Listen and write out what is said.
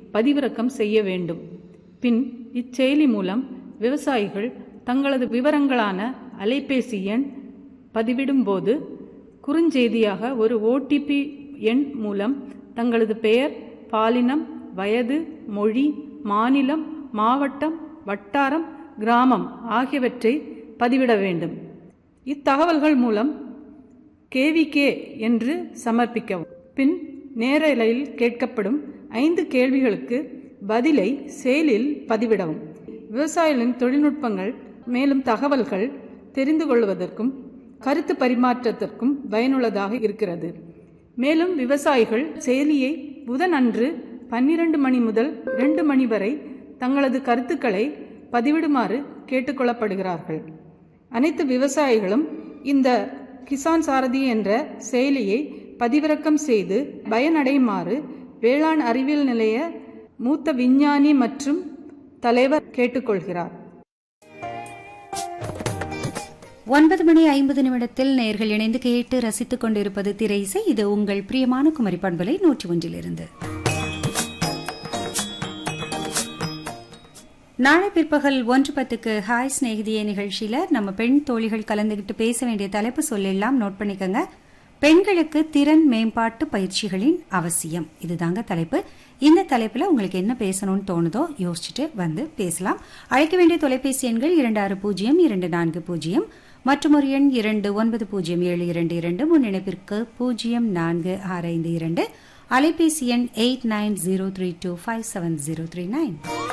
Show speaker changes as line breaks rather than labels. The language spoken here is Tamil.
பதிவிறக்கம் செய்ய வேண்டும் பின் இச்செயலி மூலம் விவசாயிகள் தங்களது விவரங்களான அலைபேசி எண் பதிவிடும்போது குறுஞ்செய்தியாக ஒரு ஓடிபி எண் மூலம் தங்களது பெயர் பாலினம் வயது மொழி மாநிலம் மாவட்டம் வட்டாரம் கிராமம் ஆகியவற்றை பதிவிட வேண்டும் இத்தகவல்கள் மூலம் கேவிகே என்று சமர்ப்பிக்கவும் பின் நேரலையில் கேட்கப்படும் ஐந்து கேள்விகளுக்கு பதிலை செயலில் பதிவிடவும் விவசாயிகளின் தொழில்நுட்பங்கள் மேலும் தகவல்கள் தெரிந்து கொள்வதற்கும் கருத்து பரிமாற்றத்திற்கும் பயனுள்ளதாக இருக்கிறது மேலும் விவசாயிகள் செயலியை புதன் அன்று பன்னிரண்டு மணி முதல் இரண்டு மணி வரை தங்களது கருத்துக்களை பதிவிடுமாறு கேட்டுக்கொள்ளப்படுகிறார்கள் அனைத்து விவசாயிகளும் இந்த கிசான் சாரதி என்ற செயலியை பதிவிறக்கம் செய்து பயனடையுமாறு வேளாண் அறிவியல் நிலைய மூத்த விஞ்ஞானி மற்றும் தலைவர் கேட்டுக்கொள்கிறார்
ஒன்பது மணி ஐம்பது நிமிடத்தில் நேர்கள் இணைந்து கேட்டு ரசித்துக் கொண்டிருப்பது திரை இசை இது உங்கள் பிரியமான குமரி பண்பலை நூற்றி ஒன்றிலிருந்து நாளை பிற்பகல் ஒன்று பத்துக்கு ஹாய் சிநேகிதியே நிகழ்ச்சியில நம்ம பெண் தோழிகள் கலந்துகிட்டு பேச வேண்டிய தலைப்பு சொல்லலாம் நோட் பண்ணிக்கோங்க பெண்களுக்கு திறன் மேம்பாட்டு பயிற்சிகளின் அவசியம் இதுதாங்க தலைப்பு இந்த தலைப்புல உங்களுக்கு என்ன பேசணும்னு தோணுதோ யோசிச்சுட்டு வந்து பேசலாம் அழைக்க வேண்டிய தொலைபேசி எண்கள் இரண்டு ஆறு பூஜ்ஜியம் இரண்டு நான்கு பூஜ்ஜியம் மற்றும் ஒரு எண் இரண்டு ஒன்பது பூஜ்ஜியம் ஏழு இரண்டு இரண்டு முன்னிணைப்பிற்கு பூஜ்ஜியம் நான்கு ஆறு ஐந்து இரண்டு அலைபேசி எண் eight nine zero three two five seven zero three nine